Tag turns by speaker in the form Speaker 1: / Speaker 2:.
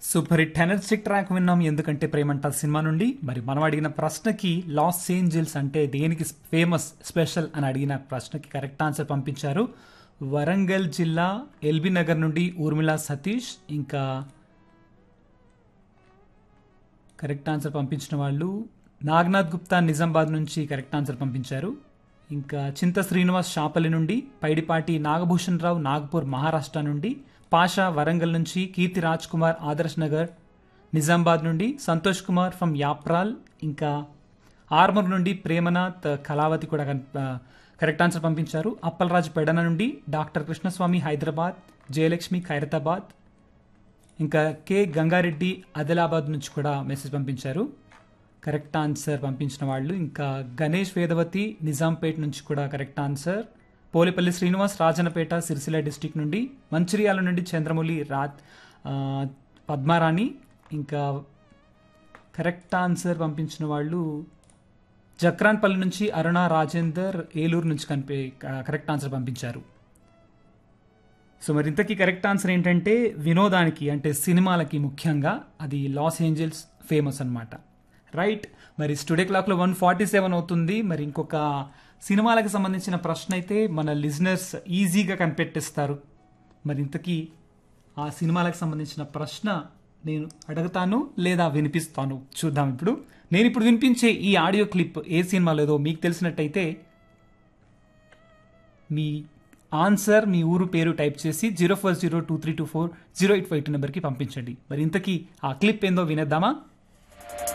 Speaker 1: super hit energetic track విన్నాం ఎందుకంటే ప్రేమంట cinema నుండి మరి మనం అడిగిన ప్రశ్నకి లాస్ ఏంజల్స్ అంటే దేనికి ఫేమస్ స్పెషల్ అని అడిగిన ప్రశ్నకి కరెక్ట్ ఆన్సర్ పంపించారు వరంగల్ జిల్లా ఎల్బీ నగర్ నుండి ఊర్మిళ సతీష్ ఇంకా కరెక్ట్ ఆన్సర్ పంపించిన వాళ్ళు నాగనాథ్ గుప్తా నిజామాబాద్ నుంచి కరెక్ట్ ఆన్సర్ పంపించారు ఇంకా చింత శ్రీనివాస్ షాపల్లి నుండి పైడిపాటి నాగభూషణ్ రావు నాగపూర్ మహారాష్ట్ర నుండి పాషా వరంగల్ నుంచి కీర్తి రాజ్ కుమార్ ఆదర్శ్ నగర్ నిజామాబాద్ నుండి సంతోష్ కుమార్ ఫ్రమ్ యాప్రాల్ ఇంకా ఆర్మర్ నుండి ప్రేమనాథ్ కళావతి కూడా కన్- ఆ, కరెక్ట్ ఆన్సర్ పంపించారు అప్పలరాజు పెడన నుండి డాక్టర్ కృష్ణస్వామి హైదరాబాద్ జయలక్ష్మి ఖైరతాబాద్ ఇంకా కె గంగారెడ్డి ఆదిలాబాద్ నుంచి కూడా మెసేజ్ పంపించారు కరెక్ట్ ఆన్సర్ పంపించిన వాళ్ళు ఇంకా గణేష్ వేదవతి నిజాంపేట్ నుంచి కూడా correct answer Polipalli Srinivas Rajanapeta Sircilla district నుండి మంచిర్యాల నుండి చంద్రమౌళి రా ఆ, పద్మారాణి ఇంకా కరెక్ట్ ఆన్సర్ పంపించిన వాళ్ళు జక్రాన్పల్లి నుంచి అరుణ రాజేందర్ ఏలూరు నుంచి కనిపే కరెక్ట్ ఆన్సర్ పంపించారు సో మరి ఇంతకీ కరెక్ట్ ఆన్సర్ ఏంటంటే వినోదానికి అంటే సినిమాలకి ముఖ్యంగా అది లాస్ ఏంజల్స్ ఫేమస్ అన్నమాట రైట్ మరి స్టూడియో క్లాక్లో వన్ ఫార్టీ సెవెన్ అవుతుంది మరి ఇంకొక సినిమాలకు సంబంధించిన ప్రశ్న అయితే మన లిజనర్స్ ఈజీగా కనిపెట్టేస్తారు మరి ఇంతకీ ఆ సినిమాలకు సంబంధించిన ప్రశ్న నేను అడుగుతాను లేదా వినిపిస్తాను చూద్దాం ఇప్పుడు నేను ఇప్పుడు వినిపించే ఈ ఆడియో క్లిప్ ఏ సినిమా లేదో మీకు తెలిసినట్టయితే మీ ఆన్సర్ మీ ఊరు పేరు టైప్ చేసి zero four zero two three two four zero eight five two నెంబర్కి పంపించండి మరి ఇంతకీ ఆ క్లిప్ ఏందో వినేద్దామా